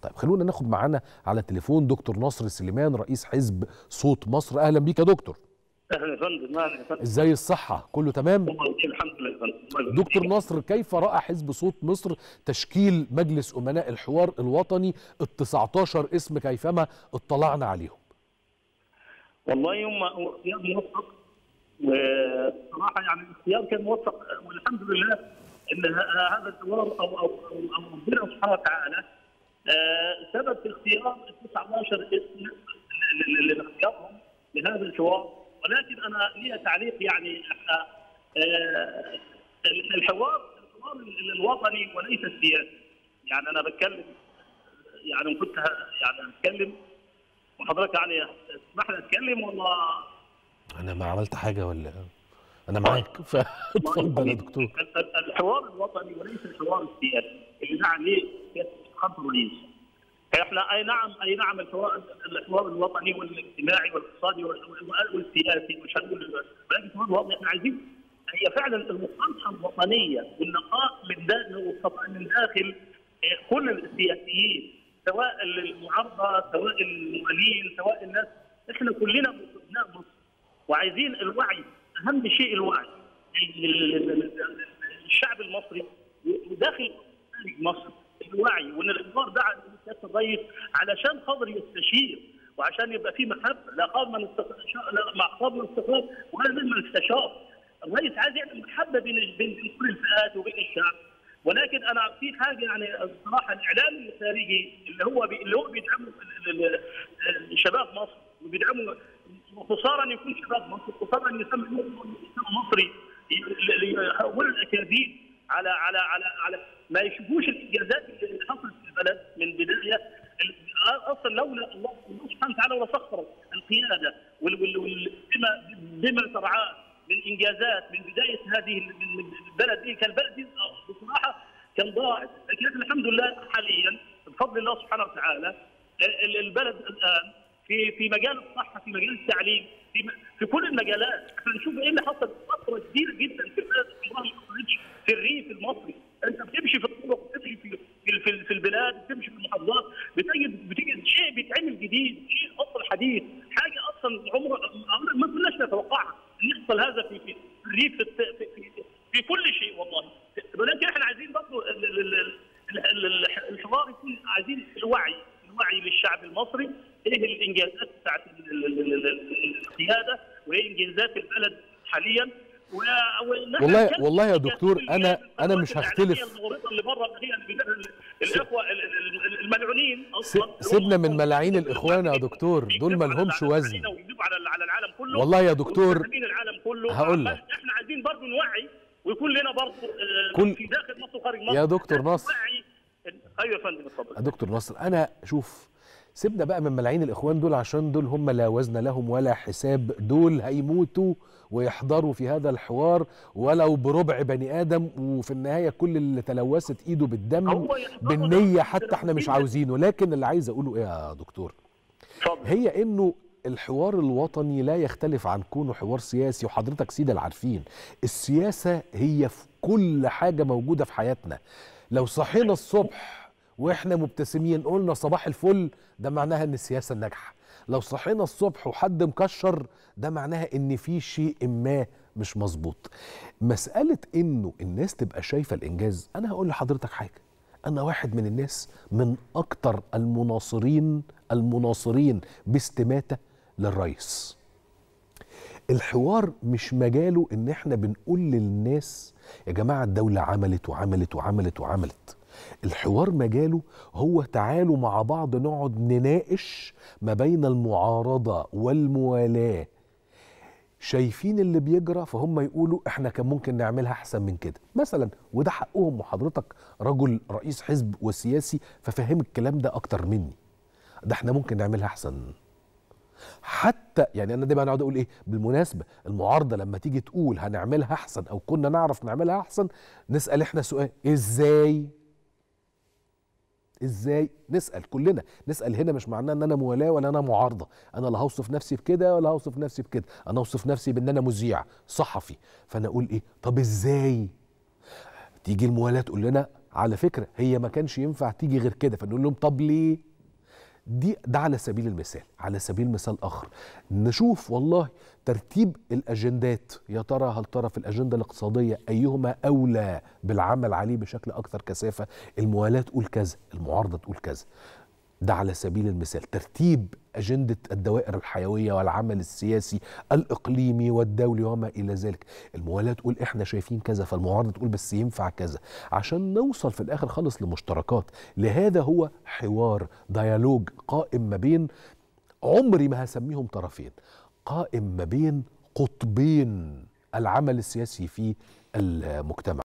طيب خلونا ناخد معانا على التليفون دكتور نصر سليمان رئيس حزب صوت مصر اهلا بيك يا دكتور اهلا يا فندم اهلا يا فندم ازاي الصحه كله تمام الحمد لله يا فندم دكتور نصر كيف راى حزب صوت مصر تشكيل مجلس امناء الحوار الوطني ال 19 اسم كيفما اطلعنا عليهم والله هم اختيار موفق وصراحه يعني الاختيار كان موفق والحمد لله ان هذا الحوار او او او ربنا سبحانه وتعالى سبب في اختيار 19 اسم اللي اختيارهم لهذا الحوار ولكن انا لي تعليق يعني الحوار الحوار الوطني وليس السياسي يعني انا بتكلم يعني كنت يعني اتكلم وحضرتك يعني تسمح لي اتكلم ولا انا ما عملت حاجه ولا انا معاك فاتفضل يا دكتور الحوار الوطني وليس الحوار السياسي اللي دعا عليه خط الرئيس احنا اي نعم اي نعم الحوار الحوار الوطني والاجتماعي والاقتصادي والسياسي مش هنقول ولكن الحوار الوطني احنا عايزين هي فعلا المصالحه الوطنيه والنقاء من من داخل كل السياسيين سواء المعارضه سواء الموالين سواء الناس احنا كلنا ابناء مصر وعايزين الوعي اهم شيء الوعي الشعب المصري وداخل خارج مصر الوعي وان الاخبار دعا سياده الرئيس علشان خاطر يستشير وعشان يبقى في محبه لا قام من استشار لا مع قام من استشار ولا من استشار الرئيس عايز يعمل محبه بين بين كل الفئات وبين الشعب ولكن انا في حاجه يعني الصراحه الاعلام الخارجي اللي هو بي اللي هو بيدعموا شباب مصر وبيدعموا خسارا يكون شباب مصر خسارا يسمى مصري يحولوا الاكاذيب على على على على ما يشوفوش الانجازات اللي حصلت في البلد من بدايه اصلا لولا الله سبحانه وتعالى وسخر القياده بما بما ترعاه من انجازات من بدايه هذه البلد دي كان البلد دي بصراحه كان ضاعت لكن الحمد لله حاليا بفضل الله سبحانه وتعالى البلد الان في في مجال الصحه في مجال التعليم في في كل المجالات احنا نشوف ايه اللي حصل فتره كبيره جدا في البلد ما حصلتش في الريف المصري انت بتمشي في الطرق بتمشي في في, في, في البلاد بتمشي في المحافظات بتجد بتجد شيء بيتعمل جديد شيء اصلا حديث حاجه اصلا عمر ما كناش نتوقعها ان يحصل هذا في في الريف في, في, في, في كل شيء والله ولكن احنا عايزين برضه الحوار يكون عايزين الوعي الوعي للشعب المصري ايه الانجازات بتاعت القياده وايه انجازات البلد حاليا والله والله يا دكتور انا انا مش هختلف اللي بره الاخوه الملعونين اصلا سيبنا من ملاعين الاخوان يا دكتور دول ما لهمش وزن على على العالم كله والله يا دكتور العالم كله هقول لك احنا عايزين برضه نوعي ويكون لنا برضه كل في داخل مصر وخارج مصر يا دكتور نصر ايوه يا فندم اتفضل يا دكتور نصر انا شوف سيبنا بقى من ملاعين الاخوان دول عشان دول هم لا وزن لهم ولا حساب دول هيموتوا ويحضروا في هذا الحوار ولو بربع بني ادم وفي النهايه كل اللي تلوثت ايده بالدم بالنيه حتى احنا مش عاوزينه لكن اللي عايز اقوله ايه يا دكتور هي انه الحوار الوطني لا يختلف عن كونه حوار سياسي وحضرتك سيدة العارفين السياسة هي في كل حاجة موجودة في حياتنا لو صحينا الصبح واحنا مبتسمين قلنا صباح الفل ده معناها ان السياسه ناجحه لو صحينا الصبح وحد مكشر ده معناها ان في شيء ما مش مظبوط مساله انه الناس تبقى شايفه الانجاز انا هقول لحضرتك حاجه انا واحد من الناس من اكتر المناصرين المناصرين باستماته للرئيس الحوار مش مجاله ان احنا بنقول للناس يا جماعه الدوله عملت وعملت وعملت وعملت الحوار مجاله هو تعالوا مع بعض نقعد نناقش ما بين المعارضة والموالاة شايفين اللي بيجرى فهم يقولوا احنا كان ممكن نعملها احسن من كده مثلا وده حقهم وحضرتك رجل رئيس حزب وسياسي ففهم الكلام ده اكتر مني ده احنا ممكن نعملها احسن حتى يعني انا دايما اقعد اقول ايه بالمناسبه المعارضه لما تيجي تقول هنعملها احسن او كنا نعرف نعملها احسن نسال احنا سؤال ازاي ازاي نسال كلنا نسال هنا مش معناه ان انا موالاه ولا انا معارضه انا لا هوصف نفسي بكده ولا هوصف نفسي بكده انا اوصف نفسي بان انا مذيع صحفي فانا اقول ايه طب ازاي تيجي الموالاه تقول لنا على فكره هي ما كانش ينفع تيجي غير كده فنقول لهم طب ليه دي ده على سبيل المثال على سبيل مثال اخر نشوف والله ترتيب الاجندات يا ترى هل ترى في الاجنده الاقتصاديه ايهما اولى بالعمل عليه بشكل اكثر كثافه الموالاه تقول كذا المعارضه تقول كذا ده على سبيل المثال ترتيب أجندة الدوائر الحيوية والعمل السياسي الإقليمي والدولي وما إلى ذلك الموالاة تقول إحنا شايفين كذا فالمعارضة تقول بس ينفع كذا عشان نوصل في الآخر خالص لمشتركات لهذا هو حوار ديالوج قائم ما بين عمري ما هسميهم طرفين قائم ما بين قطبين العمل السياسي في المجتمع